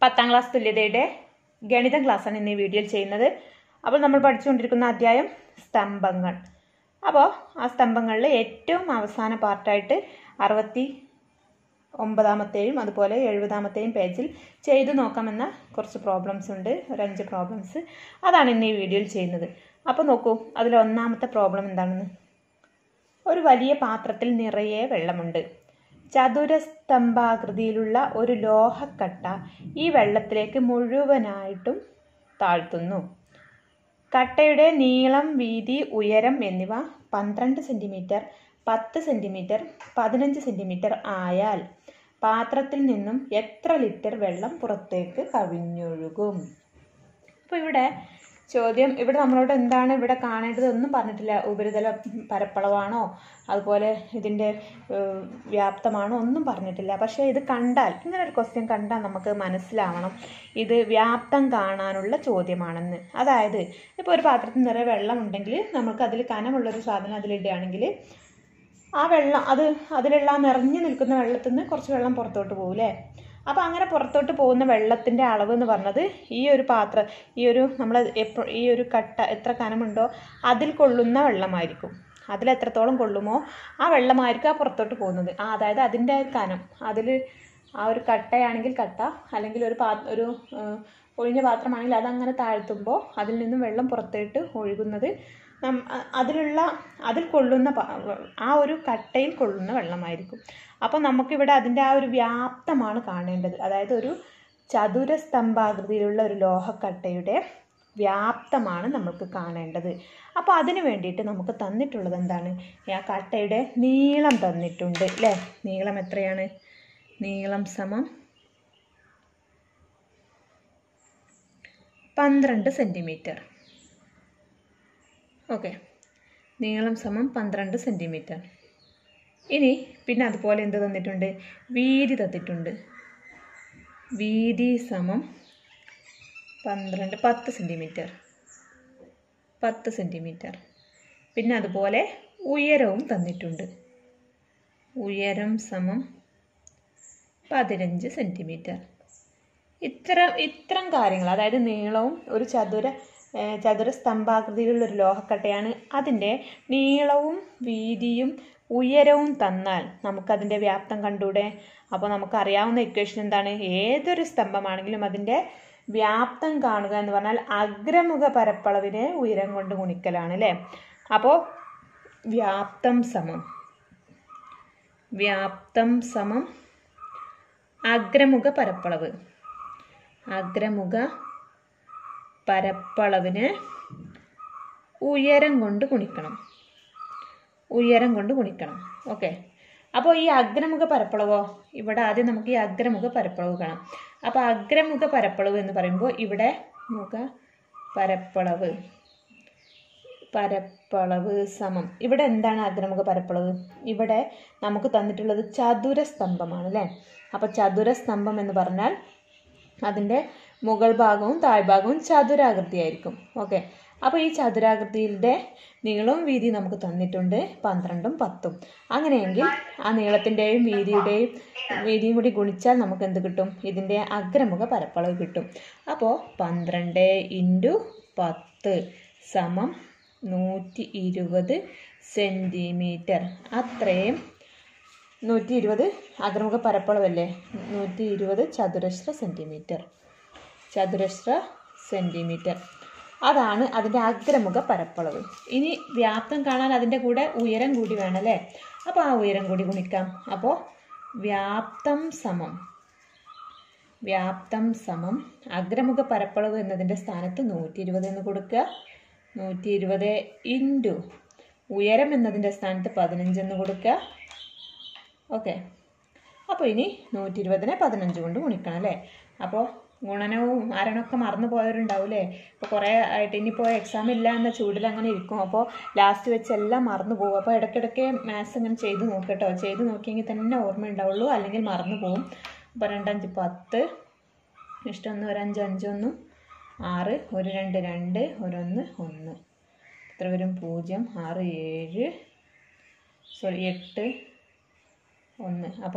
പത്താം ക്ലാസ് തുല്യതയുടെ ഗണിതം ക്ലാസ്സാണ് ഇന്ന് ഈ വീഡിയോയിൽ ചെയ്യുന്നത് അപ്പോൾ നമ്മൾ പഠിച്ചുകൊണ്ടിരിക്കുന്ന അധ്യായം സ്തംഭങ്ങൾ അപ്പോൾ ആ സ്തംഭങ്ങളിൽ ഏറ്റവും അവസാന പാർട്ടായിട്ട് അറുപത്തി ഒമ്പതാമത്തെയും അതുപോലെ എഴുപതാമത്തെയും പേജിൽ ചെയ്തു നോക്കാമെന്ന കുറച്ച് പ്രോബ്ലംസ് ഉണ്ട് ഒരു അഞ്ച് പ്രോബ്ലംസ് അതാണ് ഇന്ന് ഈ വീഡിയോയിൽ ചെയ്യുന്നത് അപ്പോൾ നോക്കൂ അതിൽ ഒന്നാമത്തെ പ്രോബ്ലം എന്താണെന്ന് ഒരു വലിയ പാത്രത്തിൽ നിറയെ വെള്ളമുണ്ട് ചതുരസ്തംഭാകൃതിയിലുള്ള ഒരു ലോഹക്കട്ട ഈ വെള്ളത്തിലേക്ക് മുഴുവനായിട്ടും താഴ്ത്തുന്നു കട്ടയുടെ നീളം വീതി ഉയരം എന്നിവ പന്ത്രണ്ട് സെൻറ്റിമീറ്റർ പത്ത് സെൻറ്റിമീറ്റർ പതിനഞ്ച് സെൻറ്റിമീറ്റർ ആയാൽ പാത്രത്തിൽ നിന്നും എത്ര ലിറ്റർ വെള്ളം പുറത്തേക്ക് കവിഞ്ഞൊഴുകും അപ്പോൾ ഇവിടെ ചോദ്യം ഇവിടെ നമ്മളോട് എന്താണ് ഇവിടെ കാണേണ്ടത് ഒന്നും പറഞ്ഞിട്ടില്ല ഉപരിതല പരപ്പളവാണോ അതുപോലെ ഇതിൻ്റെ ഏഹ്, വ്യാപ്തമാണോ ഒന്നും പറഞ്ഞിട്ടില്ല പക്ഷേ ഇത് കണ്ടാൽ ഇങ്ങനെ ഒരു ക്വസ്റ്റ്യൻ കണ്ടാൽ നമുക്ക് മനസ്സിലാവണം ഇത് വ്യാപ്തം കാണാനുള്ള ചോദ്യമാണെന്ന് അതായത് ഇപ്പോൾ ഒരു പാത്രത്തിൽ നിറയെ വെള്ളം ഉണ്ടെങ്കിൽ നമുക്ക് അതിൽ കനമുള്ളൊരു സാധനം അതിലിടുകയാണെങ്കിൽ ആ വെള്ളം അത് അതിലുള്ള ആ നിറഞ്ഞു നിൽക്കുന്ന വെള്ളത്തിൽ നിന്ന് കുറച്ച് വെള്ളം പുറത്തോട്ട് പോകൂലേ അപ്പോൾ അങ്ങനെ പുറത്തോട്ട് പോകുന്ന വെള്ളത്തിൻ്റെ അളവ് എന്ന് പറഞ്ഞത് ഈ ഒരു പാത്രം ഈ ഒരു നമ്മൾ എപ്പോൾ ഈ ഒരു കട്ട എത്ര കനമുണ്ടോ അതിൽ കൊള്ളുന്ന വെള്ളമായിരിക്കും അതിൽ എത്രത്തോളം കൊള്ളുമോ ആ വെള്ളമായിരിക്കും ആ പുറത്തോട്ട് പോകുന്നത് ആ അതായത് അതിൻ്റെ കനം അതിൽ ആ ഒരു കട്ടയാണെങ്കിൽ കട്ട അല്ലെങ്കിൽ ഒരു പാ ഒരു ഏഹ്, ഒഴിഞ്ഞ പാത്രമാണെങ്കിൽ അതങ്ങനെ താഴ്ത്തുമ്പോൾ അതിൽ നിന്നും വെള്ളം പുറത്തോട്ട് ഒഴുകുന്നത് നം- അ- അതിലുള്ള അതിൽ കൊള്ളുന്ന പ- ആ ഒരു കട്ടയിൽ കൊള്ളുന്ന വെള്ളമായിരിക്കും അപ്പോൾ നമുക്കിവിടെ അതിൻ്റെ ആ ഒരു വ്യാപ്തമാണ് കാണേണ്ടത് അതായത് ഒരു ചതുരസ്തംഭാകൃതിയിലുള്ള ഒരു ലോഹക്കട്ടയുടെ വ്യാപ്തമാണ് നമുക്ക് കാണേണ്ടത് അപ്പോൾ അതിന് വേണ്ടിയിട്ട് നമുക്ക് തന്നിട്ടുള്ളത് എന്താണ് ആ കട്ടയുടെ നീളം തന്നിട്ടുണ്ട് അല്ലേ നീളം എത്രയാണ് നീളം സമം പന്ത്രണ്ട് സെൻറ്റിമീറ്റർ ഓക്കെ നീളം സമം പന്ത്രണ്ട് സെൻറ്റിമീറ്റർ ഇനി പിന്നെ അതുപോലെ എന്ത് തന്നിട്ടുണ്ട് വീതി തന്നിട്ടുണ്ട് വീതി സമം പന്ത്രണ്ട് പത്ത് സെൻറ്റിമീറ്റർ പത്ത് സെൻറ്റിമീറ്റർ പിന്നെ അതുപോലെ ഉയരവും തന്നിട്ടുണ്ട് ഉയരം സമം പതിനഞ്ച് സെൻറ്റിമീറ്റർ ഇത്ര ഇത്തരം കാര്യങ്ങൾ അതായത് നീളവും ഒരു ചതുര ഏഹ് ചതുര സ്തംഭാകൃതിയിലുള്ള ഒരു ലോഹക്കട്ടയാണ് അതിൻ്റെ നീളവും വീതിയും ഉയരവും തന്നാൽ നമുക്കതിൻ്റെ വ്യാപ്തം കണ്ടൂടെ അപ്പോൾ നമുക്കറിയാവുന്ന ഇക്വേഷൻ എന്താണ് ഏതൊരു സ്തംഭമാണെങ്കിലും അതിൻ്റെ വ്യാപ്തം കാണുക എന്ന് പറഞ്ഞാൽ അഗ്രമുഖ പരപ്പളവിനെ ഉയരം കൊണ്ട് ഗുണിക്കലാണ് അല്ലേ അപ്പോൾ വ്യാപ്തം സമം വ്യാപ്തം സമം അഗ്രമുഖ പരപ്പളവ് അഗ്രമുഖ പരപ്പളവിന് ഉയരം കൊണ്ട് ഗുണിക്കണം ഉയരം കൊണ്ട് ഗുണിക്കണം ഓക്കെ അപ്പോൾ ഈ അഗ്രമുഖ പരപ്പളവോ ഇവിടെ ആദ്യം നമുക്ക് ഈ അഗ്രമുഖ പരപ്പളവ് കാണാം അപ്പോൾ അഗ്രമുഖ പരപ്പളവ് എന്ന് പറയുമ്പോൾ ഇവിടെ മുഖ പരപ്പളവ് പരപ്പളവ് സമം ഇവിടെ എന്താണ് അഗ്രമുഖ പരപ്പളവ് ഇവിടെ നമുക്ക് തന്നിട്ടുള്ളത് ചതുരസ്തംഭമാണ് അല്ലേ അപ്പോൾ ചതുരസ്തംഭം എന്ന് പറഞ്ഞാൽ അതിൻ്റെ മുകൾ ഭാഗവും താഴ്ഭാഗവും ചതുരാകൃതിയായിരിക്കും ഓക്കെ അപ്പോൾ ഈ ചതുരാകൃതിയുടെ നീളവും വീതിയും നമുക്ക് തന്നിട്ടുണ്ട് പന്ത്രണ്ടും പത്തും അങ്ങനെയെങ്കിൽ ആ നീളത്തിൻ്റെയും വീതിയുടെയും വീതിയും കൂടി ഗുണിച്ചാൽ നമുക്ക് എന്ത് കിട്ടും ഇതിൻ്റെ അഗ്രമുഖ പരപ്പളവ് കിട്ടും അപ്പോൾ പന്ത്രണ്ട് ഇൻറ്റു പത്ത് സമം നൂറ്റി ഇരുപത് സെൻറ്റിമീറ്റർ അത്രയും നൂറ്റി ഇരുപത് അഗ്രമുഖ പരപ്പളവല്ലേ നൂറ്റി ഇരുപത് ചതുരശ്ര സെൻറ്റിമീറ്റർ ചതുരശ്ര സെൻറ്റിമീറ്റർ അതാണ് അതിൻ്റെ അഗ്രമുഖ പരപ്പളവ് ഇനി വ്യാപ്തം കാണാൻ അതിൻ്റെ കൂടെ ഉയരം കൂടി വേണം അല്ലേ അപ്പോൾ ആ ഉയരം കൂടി ഗുണിക്കാം അപ്പോൾ വ്യാപ്തം സമം വ്യാപ്തം സമം അഗ്രമുഖ പരപ്പളവ് എന്നതിൻ്റെ സ്ഥാനത്ത് നൂറ്റി ഇരുപത് എന്ന് കൊടുക്കുക നൂറ്റി ഇരുപത് ഇൻറ്റു ഉയരം എന്നതിൻ്റെ സ്ഥാനത്ത് പതിനഞ്ച് എന്ന് കൊടുക്കുക ഓക്കെ അപ്പോൾ ഇനി നൂറ്റി ഇരുപതിനെ പതിനഞ്ച് കൊണ്ട് ഗുണിക്കണം അല്ലേ അപ്പോൾ ഗുണനവും ഹരണമൊക്കെ മറന്നു പോയവരുണ്ടാവില്ലേ ഇപ്പോൾ കുറേ ആയിട്ട് ഇനിയിപ്പോൾ എക്സാം ഇല്ല എന്ന ചൂടിൽ അങ്ങനെ ഇരിക്കും അപ്പോൾ ലാസ്റ്റ് വെച്ച് എല്ലാം മറന്നു പോകും അപ്പോൾ ഇടയ്ക്കിടയ്ക്ക് മാത്സ് ഇങ്ങനെ ചെയ്ത് നോക്കട്ടോ ചെയ്ത് നോക്കിയെങ്കിൽ തന്നെ ഓർമ്മ ഉണ്ടാവുള്ളൂ അല്ലെങ്കിൽ മറന്നു പോകും അപ്പോൾ രണ്ടഞ്ച് പത്ത് ഇഷ്ടമൊന്ന് ഒരു അഞ്ച് അഞ്ചൊന്നും ആറ് ഒരു രണ്ട് രണ്ട് ഒരൊന്ന് ഒന്ന് എത്ര വരും പൂജ്യം ആറ് ഏഴ് സോറി എട്ട് ഒന്ന് അപ്പം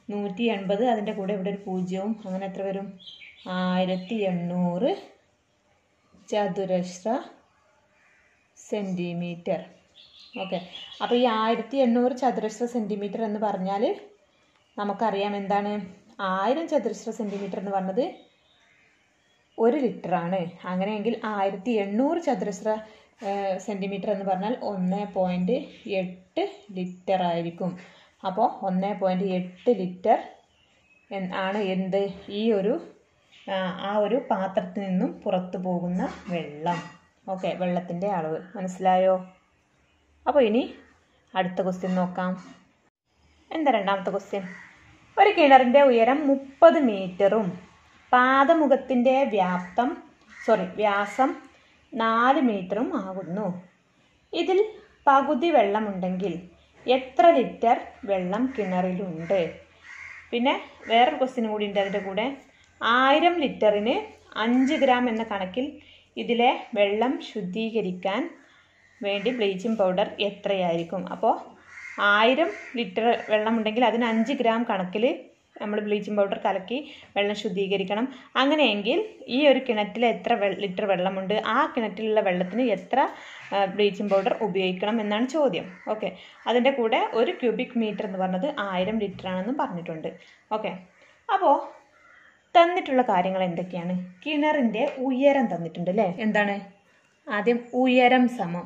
നൂറ്റി എൺപത് അതിൻ്റെ കൂടെ ഇവിടെ ഒരു പൂജ്യവും അങ്ങനെ എത്ര വരും ആയിരത്തി എണ്ണൂറ് ചതുരശ്ര സെൻറ്റിമീറ്റർ ഓക്കെ അപ്പോൾ ഈ ആയിരത്തി എണ്ണൂറ് ചതുരശ്ര സെൻറ്റിമീറ്റർ എന്ന് പറഞ്ഞാൽ നമുക്കറിയാം എന്താണ് ആയിരം ചതുരശ്ര സെൻറ്റിമീറ്റർ എന്ന് പറഞ്ഞത് ഒരു ലിറ്ററാണ് അങ്ങനെയെങ്കിൽ ആയിരത്തി എണ്ണൂറ് ചതുരശ്ര സെൻറ്റിമീറ്റർ എന്ന് പറഞ്ഞാൽ ഒന്ന് പോയിൻറ്റ് എട്ട് ലിറ്റർ ആയിരിക്കും അപ്പോൾ ഒന്ന് പോയിൻറ്റ് എട്ട് ലിറ്റർ എൻ- ആണ് എന്ത് ഈ ഒരു ആ, ആ ഒരു പാത്രത്തിൽ നിന്നും പുറത്തു പോകുന്ന വെള്ളം ഓക്കെ വെള്ളത്തിൻ്റെ അളവ് മനസ്സിലായോ അപ്പോൾ ഇനി അടുത്ത ക്വസ്റ്റ്യൻ നോക്കാം എന്താ രണ്ടാമത്തെ ക്വസ്റ്റ്യൻ ഒരു കിണറിൻ്റെ ഉയരം മുപ്പത് മീറ്ററും പാദമുഖത്തിൻ്റെ വ്യാപ്തം സോറി വ്യാസം നാല് മീറ്ററും ആകുന്നു ഇതിൽ പകുതി വെള്ളമുണ്ടെങ്കിൽ എത്ര ലിറ്റർ വെള്ളം കിണറിലുണ്ട് പിന്നെ വേറൊരു ക്വസ്റ്റ്യൻ കൂടി ഉണ്ട് അതിൻ്റെ കൂടെ ആയിരം ലിറ്ററിന് അഞ്ച് ഗ്രാം എന്ന കണക്കിൽ ഇതിലെ വെള്ളം ശുദ്ധീകരിക്കാൻ വേണ്ടി ബ്ലീച്ചിങ് പൗഡർ എത്രയായിരിക്കും അപ്പോൾ ആയിരം ലിറ്റർ വെള്ളമുണ്ടെങ്കിൽ അതിന് അഞ്ച് ഗ്രാം കണക്കിൽ നമ്മൾ ബ്ലീച്ചിങ് പൗഡർ കലക്കി വെള്ളം ശുദ്ധീകരിക്കണം അങ്ങനെയെങ്കിൽ ഈ ഒരു കിണറ്റിൽ എത്ര വെ- ലിറ്റർ വെള്ളമുണ്ട് ആ കിണറ്റിലുള്ള വെള്ളത്തിന് എത്ര ബ്ലീച്ചിങ് പൗഡർ ഉപയോഗിക്കണം എന്നാണ് ചോദ്യം ഓക്കെ അതിൻ്റെ കൂടെ ഒരു ക്യൂബിക് മീറ്റർ എന്ന് പറഞ്ഞത് ആയിരം ലിറ്റർ ആണെന്നും പറഞ്ഞിട്ടുണ്ട് ഓക്കെ അപ്പോൾ തന്നിട്ടുള്ള കാര്യങ്ങൾ എന്തൊക്കെയാണ് കിണറിൻ്റെ ഉയരം തന്നിട്ടുണ്ട് അല്ലേ എന്താണ് ആദ്യം ഉയരം സമം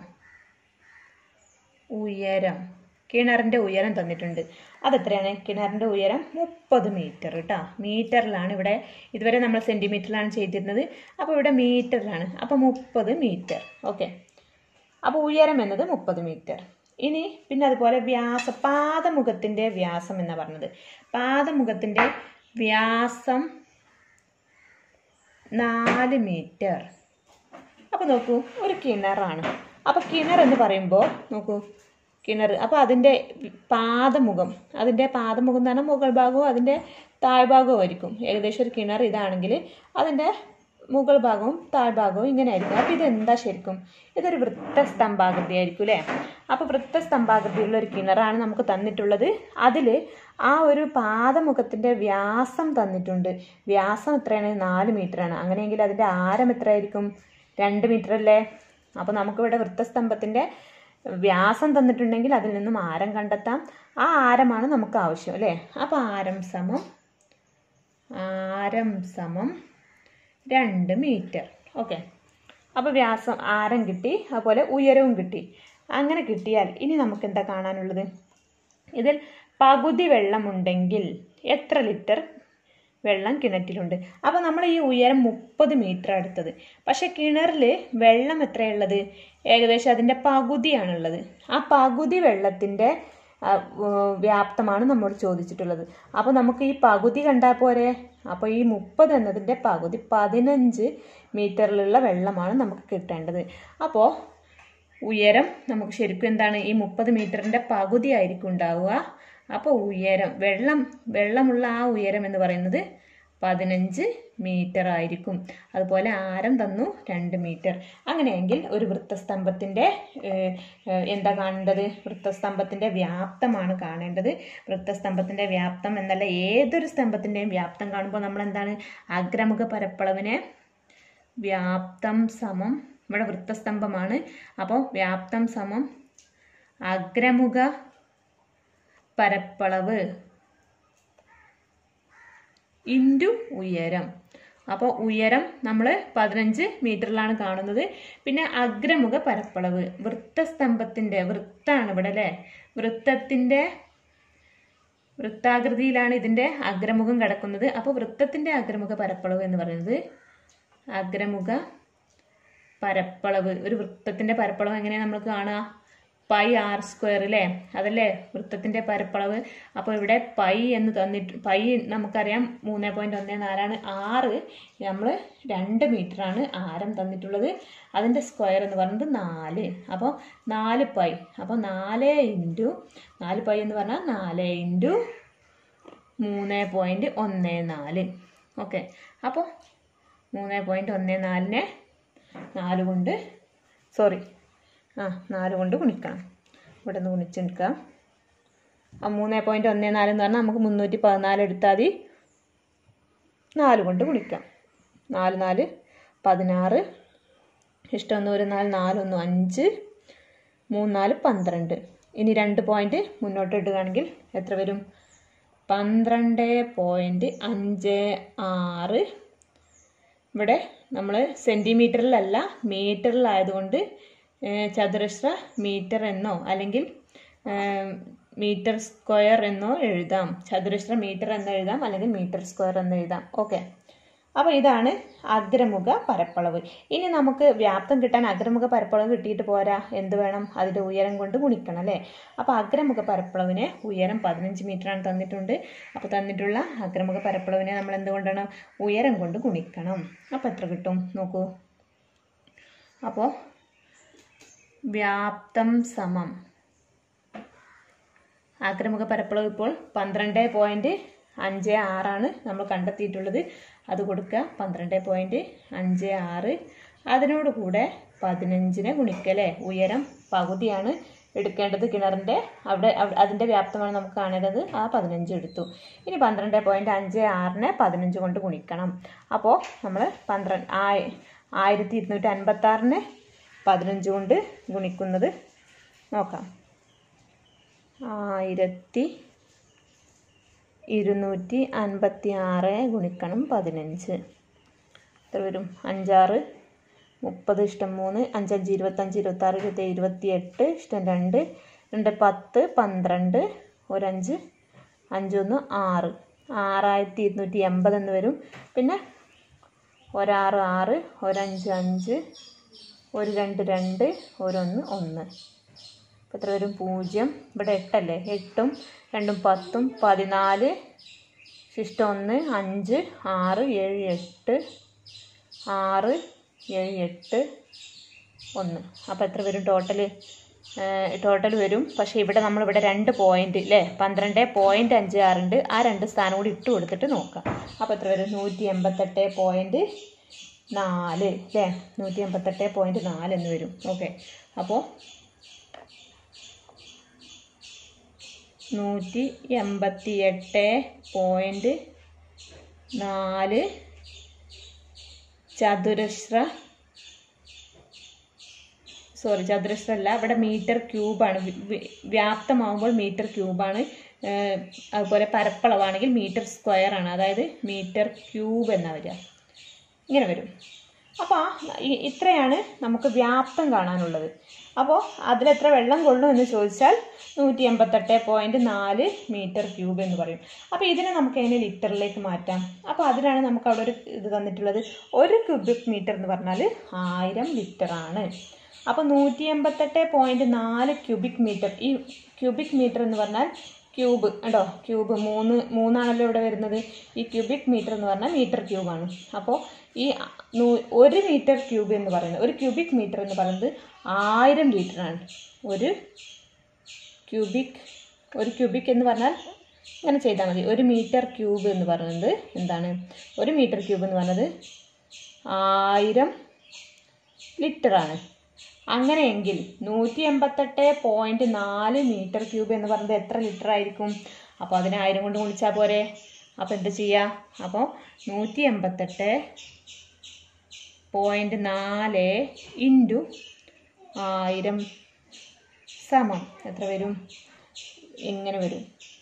ഉയരം കിണറിൻ്റെ ഉയരം തന്നിട്ടുണ്ട് അതെത്രയാണ് കിണറിൻ്റെ ഉയരം മുപ്പത് മീറ്റർ കേട്ടോ മീറ്ററിലാണ് ഇവിടെ ഇതുവരെ നമ്മൾ സെൻറ്റിമീറ്ററിലാണ് ചെയ്തിരുന്നത് അപ്പോൾ ഇവിടെ മീറ്ററിലാണ് അപ്പോൾ മുപ്പത് മീറ്റർ ഓക്കെ അപ്പോൾ ഉയരം എന്നത് മുപ്പത് മീറ്റർ ഇനി പിന്നെ അതുപോലെ വ്യാസ പാദമുഖത്തിൻ്റെ വ്യാസം എന്നാണ് പറഞ്ഞത് പാദമുഖത്തിൻ്റെ വ്യാസം നാല് മീറ്റർ അപ്പോൾ നോക്കൂ ഒരു കിണറാണ് അപ്പോൾ കിണർ എന്ന് പറയുമ്പോൾ നോക്കൂ കിണർ അപ്പോൾ അതിൻ്റെ പാദമുഖം അതിൻ്റെ പാദമുഖം എന്ന് പറഞ്ഞാൽ മുകൾ ഭാഗവും അതിൻ്റെ താഴ്ഭാഗവും ആയിരിക്കും ഏകദേശം ഒരു കിണർ ഇതാണെങ്കിൽ അതിൻ്റെ മുകൾ ഭാഗവും താഴ്ഭാഗവും ഇങ്ങനെ ആയിരിക്കും അപ്പോൾ ഇതെന്താ ശരിക്കും ഇതൊരു വൃത്തസ്തംഭാകൃതി ആയിരിക്കും അല്ലേ അപ്പോൾ വൃത്തസ്തംഭാകൃതിയുള്ള ഒരു കിണറാണ് നമുക്ക് തന്നിട്ടുള്ളത് അതിൽ ആ ഒരു പാദമുഖത്തിൻ്റെ വ്യാസം തന്നിട്ടുണ്ട് വ്യാസം എത്രയാണ് നാല് മീറ്ററാണ് അങ്ങനെയെങ്കിൽ അതിൻ്റെ ആരം എത്രയായിരിക്കും രണ്ട് മീറ്റർ അല്ലേ അപ്പോൾ നമുക്കിവിടെ വൃത്തസ്തംഭത്തിൻ്റെ വ്യാസം തന്നിട്ടുണ്ടെങ്കിൽ അതിൽ നിന്നും ആരം കണ്ടെത്താം ആ ആരമാണ് നമുക്ക് ആവശ്യം അല്ലേ അപ്പോൾ ആരം സമം ആരം സമം രണ്ട് മീറ്റർ ഓക്കെ അപ്പോൾ വ്യാസം ആരം കിട്ടി അതുപോലെ ഉയരവും കിട്ടി അങ്ങനെ കിട്ടിയാൽ ഇനി നമുക്ക് എന്താ കാണാനുള്ളത് ഇതിൽ പകുതി വെള്ളമുണ്ടെങ്കിൽ എത്ര ലിറ്റർ വെള്ളം കിണറ്റിലുണ്ട് അപ്പോൾ നമ്മൾ ഈ ഉയരം മുപ്പത് മീറ്റർ എടുത്തത് പക്ഷേ കിണറിൽ വെള്ളം എത്രയുള്ളത് ഏകദേശം അതിൻ്റെ പകുതിയാണുള്ളത് ആ പകുതി വെള്ളത്തിൻ്റെ ആ, ഉം, വ്യാപ്തമാണ് നമ്മോട് ചോദിച്ചിട്ടുള്ളത് അപ്പോൾ നമുക്ക് ഈ പകുതി കണ്ടാൽ പോരെ അപ്പോൾ ഈ മുപ്പത് എന്നതിൻ്റെ പകുതി പതിനഞ്ച് മീറ്ററിലുള്ള വെള്ളമാണ് നമുക്ക് കിട്ടേണ്ടത് അപ്പോൾ ഉയരം നമുക്ക് ശരിക്കും എന്താണ് ഈ മുപ്പത് മീറ്ററിൻ്റെ പകുതി ആയിരിക്കും ഉണ്ടാവുക അപ്പോൾ ഉയരം വെള്ളം വെള്ളമുള്ള ആ ഉയരം എന്ന് പറയുന്നത് പതിനഞ്ച് മീറ്റർ ആയിരിക്കും അതുപോലെ ആരം തന്നു രണ്ട് മീറ്റർ അങ്ങനെയെങ്കിൽ ഒരു വൃത്തസ്തംഭത്തിൻ്റെ ഏഹ്, ഏഹ്, എന്താ കാണേണ്ടത് വൃത്തസ്തംഭത്തിൻ്റെ വ്യാപ്തമാണ് കാണേണ്ടത് വൃത്തസ്തംഭത്തിൻ്റെ വ്യാപ്തം എന്നല്ല ഏതൊരു സ്തംഭത്തിൻ്റെയും വ്യാപ്തം കാണുമ്പോൾ നമ്മൾ എന്താണ് അഗ്രമുഖ പരപ്പളവിനെ വ്യാപ്തം സമം ഇവിടെ വൃത്തസ്തംഭമാണ് അപ്പോൾ വ്യാപ്തം സമം അഗ്രമുഖ പരപ്പളവ് ഇൻറ്റു ഉയരം അപ്പോൾ ഉയരം നമ്മൾ പതിനഞ്ച് മീറ്ററിലാണ് കാണുന്നത് പിന്നെ അഗ്രമുഖ പരപ്പളവ് വൃത്തസ്തംഭത്തിൻ്റെ വൃത്താണ് ഇവിടെ അല്ലേ വൃത്തത്തിൻ്റെ വൃത്താകൃതിയിലാണ് ഇതിൻ്റെ അഗ്രമുഖം കിടക്കുന്നത് അപ്പോൾ വൃത്തത്തിൻ്റെ അഗ്രമുഖ പരപ്പളവ് എന്ന് പറയുന്നത് അഗ്രമുഖ പരപ്പളവ് ഒരു വൃത്തത്തിൻ്റെ പരപ്പളവ് എങ്ങനെയാണ് നമ്മൾ കാണുക പൈ ആർ സ്ക്വയർ അല്ലേ അതല്ലേ വൃത്തത്തിൻ്റെ പരപ്പളവ് അപ്പോൾ ഇവിടെ പൈ എന്ന് തന്നിട്ട് പൈ നമുക്കറിയാം മൂന്ന് പോയിൻറ്റ് ഒന്ന് നാലാണ് ആറ് നമ്മൾ രണ്ട് മീറ്ററാണ് ആരം തന്നിട്ടുള്ളത് അതിൻ്റെ സ്ക്വയർ എന്ന് പറയുന്നത് നാല് അപ്പോൾ നാല് പൈ അപ്പോൾ നാല് ഇൻറ്റു നാല് പൈ എന്ന് പറഞ്ഞാൽ നാല് ഇൻറ്റു മൂന്ന് പോയിൻറ്റ് ഒന്ന് നാല് ഓക്കെ അപ്പോൾ മൂന്ന് പോയിൻറ്റ് ഒന്ന് നാലിനെ നാല് കൊണ്ട് സോറി ആ നാല് കൊണ്ട് ഗുണിക്കണം ഇവിടെ നിന്ന് ഗുണിച്ചെടുക്കാം മൂന്ന് പോയിൻറ്റ് ഒന്ന് നാല് എന്ന് പറഞ്ഞാൽ നമുക്ക് മുന്നൂറ്റി പതിനാല് എടുത്താൽ മതി നാല് കൊണ്ട് ഗുണിക്കാം നാല് നാല് പതിനാറ് ഇഷ്ടം ഒരു നാല് നാലൊന്ന് അഞ്ച് മൂന്നാല് പന്ത്രണ്ട് ഇനി രണ്ട് പോയിൻറ്റ് മുന്നോട്ട് ഇടുകയാണെങ്കിൽ എത്ര വരും പന്ത്രണ്ട് പോയിൻറ്റ് അഞ്ച് ആറ് ഇവിടെ നമ്മൾ സെൻറ്റിമീറ്ററിലല്ല മീറ്ററിലായതുകൊണ്ട് ഏഹ്, ചതുരശ്ര മീറ്റർ എന്നോ അല്ലെങ്കിൽ ഏഹ്, മീറ്റർ സ്ക്വയർ എന്നോ എഴുതാം ചതുരശ്ര മീറ്റർ എന്ന് എഴുതാം അല്ലെങ്കിൽ മീറ്റർ സ്ക്വയർ എന്ന് എഴുതാം ഓക്കെ അപ്പോൾ ഇതാണ് അഗ്രമുഖ പരപ്പളവ് ഇനി നമുക്ക് വ്യാപ്തം കിട്ടാൻ അഗ്രമുഖ പരപ്പളവ് കിട്ടിയിട്ട് പോരാ എന്ത് വേണം അതിൻ്റെ ഉയരം കൊണ്ട് ഗുണിക്കണം അല്ലേ അപ്പോൾ അഗ്രമുഖ പരപ്പളവിനെ ഉയരം പതിനഞ്ച് മീറ്ററാണ് തന്നിട്ടുണ്ട് അപ്പോൾ തന്നിട്ടുള്ള അഗ്രമുഖ പരപ്പളവിനെ നമ്മൾ എന്തുകൊണ്ടാണ് ഉയരം കൊണ്ട് ഗുണിക്കണം അപ്പോൾ എത്ര കിട്ടും നോക്കൂ അപ്പോൾ വ്യാപ്തം സമം ആക്രമുഖ പരപ്പളവ് ഇപ്പോൾ പന്ത്രണ്ട് പോയിൻറ്റ് അഞ്ച് ആറാണ് നമ്മൾ കണ്ടെത്തിയിട്ടുള്ളത് അത് കൊടുക്കുക പന്ത്രണ്ട് പോയിൻറ്റ് അഞ്ച് ആറ് അതിനോട് കൂടെ പതിനഞ്ചിനെ ഗുണിക്കല്ലേ ഉയരം പകുതിയാണ് എടുക്കേണ്ടത് കിണറിൻ്റെ അവിടെ അവിടെ- അതിൻ്റെ വ്യാപ്തമാണ് നമുക്ക് കാണേണ്ടത് ആ പതിനഞ്ച് എടുത്തു ഇനി പന്ത്രണ്ട് പോയിൻറ്റ് അഞ്ച് ആറിനെ പതിനഞ്ച് കൊണ്ട് ഗുണിക്കണം അപ്പോൾ നമ്മൾ പന്ത്രണ്ട് ആയി ആയിരത്തി ഇരുന്നൂറ്റി അൻപത്താറിനെ പതിനഞ്ച് കൊണ്ട് ഗുണിക്കുന്നത് നോക്കാം ആയിരത്തി ഇരുന്നൂറ്റി അൻപത്തി ആറ് ഗുണിക്കണം പതിനഞ്ച് എത്ര വരും അഞ്ചാറ് മുപ്പത് ഇഷ്ടം മൂന്ന് അഞ്ചഞ്ച് ഇരുപത്തഞ്ച് ഇരുപത്താറ് ഇരുപത്തേഴ് ഇരുപത്തി എട്ട് ഇഷ്ടം രണ്ട് രണ്ട് പത്ത് പന്ത്രണ്ട് ഒരഞ്ച് അഞ്ചൊന്ന് ആറ് ആറായിരത്തി ഇരുന്നൂറ്റി എൺപത് എന്ന് വരും പിന്നെ ഒരാറ് ആറ് ഒരഞ്ച് അഞ്ച് ഒരു രണ്ട് രണ്ട് ഒരൊന്ന് ഒന്ന് അപ്പോൾ എത്ര വരും പൂജ്യം ഇവിടെ എട്ടല്ലേ എട്ടും രണ്ടും പത്തും പതിനാല് ശിഷ്ടം ഒന്ന് അഞ്ച് ആറ് ഏഴ് എട്ട് ആറ് ഏഴ് എട്ട് ഒന്ന് അപ്പോൾ എത്ര വരും ടോട്ടൽ ടോട്ടൽ വരും പക്ഷേ ഇവിടെ നമ്മളിവിടെ രണ്ട് പോയിന്റ് അല്ലേ പന്ത്രണ്ട് പോയിന്റ് അഞ്ച് ആറുണ്ട് ആ രണ്ട് സ്ഥാനം കൂടി ഇട്ട് കൊടുത്തിട്ട് നോക്കാം അപ്പോൾ എത്ര വരും നൂറ്റി എൺപത്തെട്ട് പോയിന്റ് നാല് അല്ലേ നൂറ്റി എൺപത്തെട്ട് പോയിന്റ് നാല് എന്ന് വരും ഓക്കെ അപ്പോൾ നൂറ്റി എൺപത്തി എട്ട് പോയിൻറ്റ് നാല് ചതുരശ്ര സോറി ചതുരശ്ര അല്ല ഇവിടെ മീറ്റർ ക്യൂബാണ് വി- വി- വ്യാപ്തമാകുമ്പോൾ മീറ്റർ ക്യൂബാണ് ഏഹ് അതുപോലെ പരപ്പളവാണെങ്കിൽ മീറ്റർ സ്ക്വയർ ആണ് അതായത് മീറ്റർ ക്യൂബ് എന്നാ വരിക ഇങ്ങനെ വരും അപ്പോൾ ഇത്രയാണ് നമുക്ക് വ്യാപ്തം കാണാനുള്ളത് അപ്പോൾ അതിലെത്ര വെള്ളം കൊള്ളും എന്ന് ചോദിച്ചാൽ നൂറ്റി എൺപത്തെട്ട് പോയിൻറ്റ് നാല് മീറ്റർ ക്യൂബ് എന്ന് പറയും അപ്പോൾ ഇതിനെ നമുക്ക് എങ്ങനെ ലിറ്ററിലേക്ക് മാറ്റാം അപ്പോൾ അതിനാണ് നമുക്ക് അവിടെ ഒരു ഇത് തന്നിട്ടുള്ളത് ഒരു ക്യൂബിക് മീറ്റർ എന്ന് പറഞ്ഞാൽ ആയിരം ലിറ്ററാണ് അപ്പോൾ നൂറ്റി എൺപത്തെട്ട് പോയിൻറ്റ് നാല് ക്യൂബിക് മീറ്റർ ഈ ക്യൂബിക് മീറ്റർ എന്ന് പറഞ്ഞാൽ ക്യൂബ് കണ്ടോ ക്യൂബ് മൂന്ന് മൂന്നാണല്ലോ ഇവിടെ വരുന്നത് ഈ ക്യൂബിക് മീറ്റർ എന്ന് പറഞ്ഞാൽ മീറ്റർ ക്യൂബാണ് അപ്പോൾ ഈ നൂ- ഒരു മീറ്റർ ക്യൂബ് എന്ന് പറയുന്നത് ഒരു ക്യൂബിക് മീറ്റർ എന്ന് പറയുന്നത് ആയിരം ലിറ്ററാണ് ഒരു ക്യൂബിക് ഒരു ക്യൂബിക് എന്ന് പറഞ്ഞാൽ ഇങ്ങനെ ചെയ്താൽ മതി ഒരു മീറ്റർ ക്യൂബ് എന്ന് പറയുന്നത് എന്താണ് ഒരു മീറ്റർ ക്യൂബ് എന്ന് പറയുന്നത് ആയിരം ലിറ്ററാണ് അങ്ങനെയെങ്കിൽ നൂറ്റി എൺപത്തെട്ട് പോയിൻറ്റ് നാല് മീറ്റർ ക്യൂബ് എന്ന് പറയുന്നത് എത്ര ലിറ്റർ ആയിരിക്കും അപ്പോൾ അതിനെ ആയിരം കൊണ്ട് ഗുണിച്ചാൽ പോരെ അപ്പോൾ എന്ത് ചെയ്യുക അപ്പോൾ നൂറ്റി എൺപത്തെട്ട് പോയിൻറ്റ് നാല് ഇൻറ്റു ആയിരം സമം എത്ര വരും ഇങ്ങനെ വരും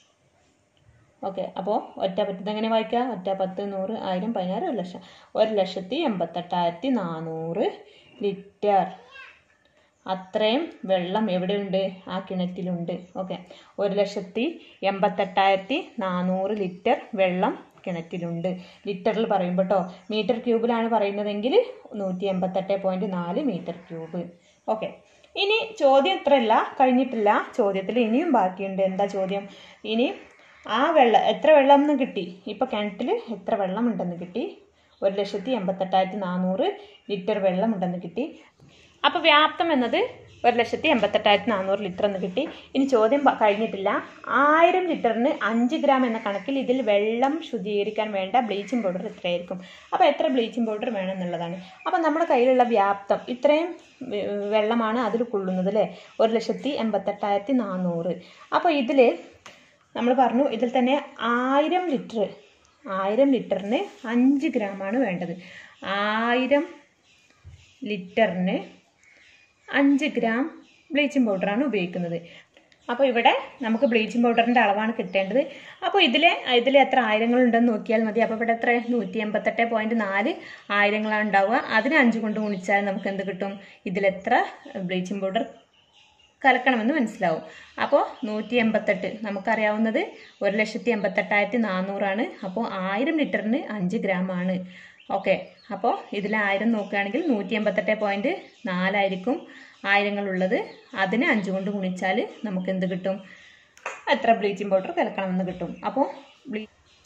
ഓക്കെ അപ്പോൾ ഒറ്റ പറ്റത്ത് എങ്ങനെ വായിക്കുക ഒറ്റ പത്ത് നൂറ് ആയിരം പതിനായിരം ഒരു ലക്ഷം ഒരു ലക്ഷത്തി എൺപത്തെട്ടായിരത്തി നാനൂറ് ലിറ്റർ അത്രയും വെള്ളം എവിടെയുണ്ട് ആ കിണറ്റിലുണ്ട് ഓക്കെ ഒരു ലക്ഷത്തി എൺപത്തെട്ടായിരത്തി നാനൂറ് ലിറ്റർ വെള്ളം കിണറ്റിലുണ്ട് ലിറ്ററിൽ പറയുമ്പോൾ കേട്ടോ മീറ്റർ ക്യൂബിലാണ് പറയുന്നതെങ്കിൽ നൂറ്റി എൺപത്തെട്ട് പോയിൻറ്റ് നാല് മീറ്റർ ക്യൂബ് ഓക്കെ ഇനി ചോദ്യം ഇത്രയല്ല കഴിഞ്ഞിട്ടില്ല ചോദ്യത്തിൽ ഇനിയും ബാക്കിയുണ്ട് എന്താ ചോദ്യം ഇനി ആ വെള്ളം എത്ര വെള്ളം എന്ന് കിട്ടി ഇപ്പം കിണറ്റിൽ എത്ര വെള്ളം ഉണ്ടെന്ന് കിട്ടി ഒരു ലക്ഷത്തി എൺപത്തെട്ടായിരത്തി നാനൂറ് ലിറ്റർ വെള്ളം ഉണ്ടെന്ന് കിട്ടി അപ്പോൾ വ്യാപ്തം എന്നത് ഒരു ലക്ഷത്തി എൺപത്തെട്ടായിരത്തി നാനൂറ് ലിറ്റർ എന്ന് കിട്ടി ഇനി ചോദ്യം പ- കഴിഞ്ഞിട്ടില്ല ആയിരം ലിറ്ററിന് അഞ്ച് ഗ്രാം എന്ന കണക്കിൽ ഇതിൽ വെള്ളം ശുചീകരിക്കാൻ വേണ്ട ബ്ലീച്ചിങ് പൗഡർ എത്രയായിരിക്കും അപ്പോൾ എത്ര ബ്ലീച്ചിങ് പൗഡർ വേണം എന്നുള്ളതാണ് അപ്പോൾ നമ്മുടെ കയ്യിലുള്ള വ്യാപ്തം ഇത്രയും വെ- വെള്ളമാണ് അതിൽ കൊള്ളുന്നത് അല്ലേ ഒരു ലക്ഷത്തി എൺപത്തെട്ടായിരത്തി നാനൂറ് അപ്പോൾ ഇതിൽ നമ്മൾ പറഞ്ഞു ഇതിൽ തന്നെ ആയിരം ലിറ്റർ ആയിരം ലിറ്ററിന് അഞ്ച് ഗ്രാമാണ് വേണ്ടത് ആയിരം ലിറ്ററിന് അഞ്ച് ഗ്രാം ബ്ലീച്ചിങ് പൗഡറാണ് ഉപയോഗിക്കുന്നത് അപ്പോൾ ഇവിടെ നമുക്ക് ബ്ലീച്ചിങ് പൗഡറിൻ്റെ അളവാണ് കിട്ടേണ്ടത് അപ്പോൾ ഇതിലെ ഇതിൽ എത്ര ആയിരങ്ങളുണ്ടെന്ന് നോക്കിയാൽ മതി അപ്പോൾ ഇവിടെ എത്ര നൂറ്റി എൺപത്തെട്ട് പോയിൻറ്റ് നാല് ആയിരങ്ങളാണ് ഉണ്ടാവുക അതിന് അഞ്ച് കൊണ്ട് ഗുണിച്ചാൽ നമുക്ക് എന്ത് കിട്ടും ഇതിലെത്ര ബ്ലീച്ചിങ് പൗഡർ കലക്കണമെന്ന് മനസ്സിലാവും അപ്പോൾ നൂറ്റി എൺപത്തെട്ട് നമുക്കറിയാവുന്നത് ഒരു ലക്ഷത്തി എൺപത്തെട്ടായിരത്തി നാനൂറാണ് അപ്പോൾ ആയിരം ലിറ്ററിന് അഞ്ച് ഗ്രാം ആണ് ഓക്കെ അപ്പോൾ ഇതിൽ ആയിരം നോക്കുകയാണെങ്കിൽ നൂറ്റി എൺപത്തെട്ട് പോയിൻറ്റ് നാലായിരിക്കും ആയിരങ്ങളുള്ളത് അതിനെ അഞ്ച് കൊണ്ട് ഗുണിച്ചാൽ നമുക്ക് എന്ത് കിട്ടും എത്ര ബ്ലീച്ചിങ് പൗഡർ കലക്കണമെന്ന് കിട്ടും അപ്പോൾ ബ്ലീ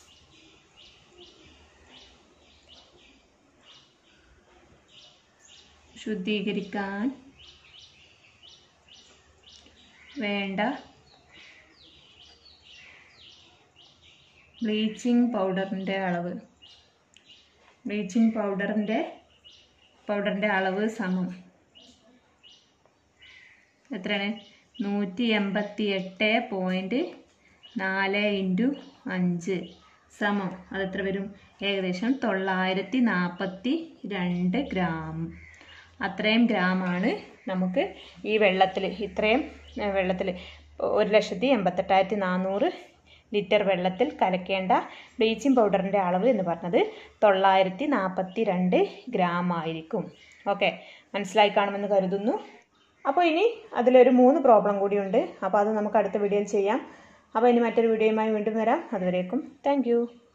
ശുദ്ധീകരിക്കാൻ വേണ്ട ബ്ലീച്ചിങ് പൗഡറിൻ്റെ അളവ് ബ്ലീച്ചിങ് പൗഡറിൻ്റെ പൗഡറിൻ്റെ അളവ് സമം എത്രയാണ് നൂറ്റി എൺപത്തി എട്ട് പോയിൻറ്റ് നാല് ഇൻറ്റു അഞ്ച് സമം അതെത്ര വരും ഏകദേശം തൊള്ളായിരത്തി നാൽപ്പത്തി രണ്ട് ഗ്രാം അത്രയും ഗ്രാമാണ് നമുക്ക് ഈ വെള്ളത്തിൽ ഇത്രയും വെള്ളത്തിൽ ഒരു ലക്ഷത്തി എൺപത്തെട്ടായിരത്തി നാനൂറ് ലിറ്റർ വെള്ളത്തിൽ കലക്കേണ്ട ബ്ലീച്ചിങ് പൗഡറിൻ്റെ അളവ് എന്ന് പറഞ്ഞത് തൊള്ളായിരത്തി നാൽപ്പത്തി രണ്ട് ഗ്രാം ആയിരിക്കും ഓക്കെ മനസ്സിലായി കാണുമെന്ന് കരുതുന്നു അപ്പോൾ ഇനി അതിലൊരു മൂന്ന് പ്രോബ്ലം കൂടിയുണ്ട് അപ്പോൾ അത് നമുക്ക് അടുത്ത വീഡിയോയിൽ ചെയ്യാം അപ്പോൾ ഇനി മറ്റൊരു വീഡിയോയുമായി വീണ്ടും വരാം അതുവരേക്കും താങ്ക്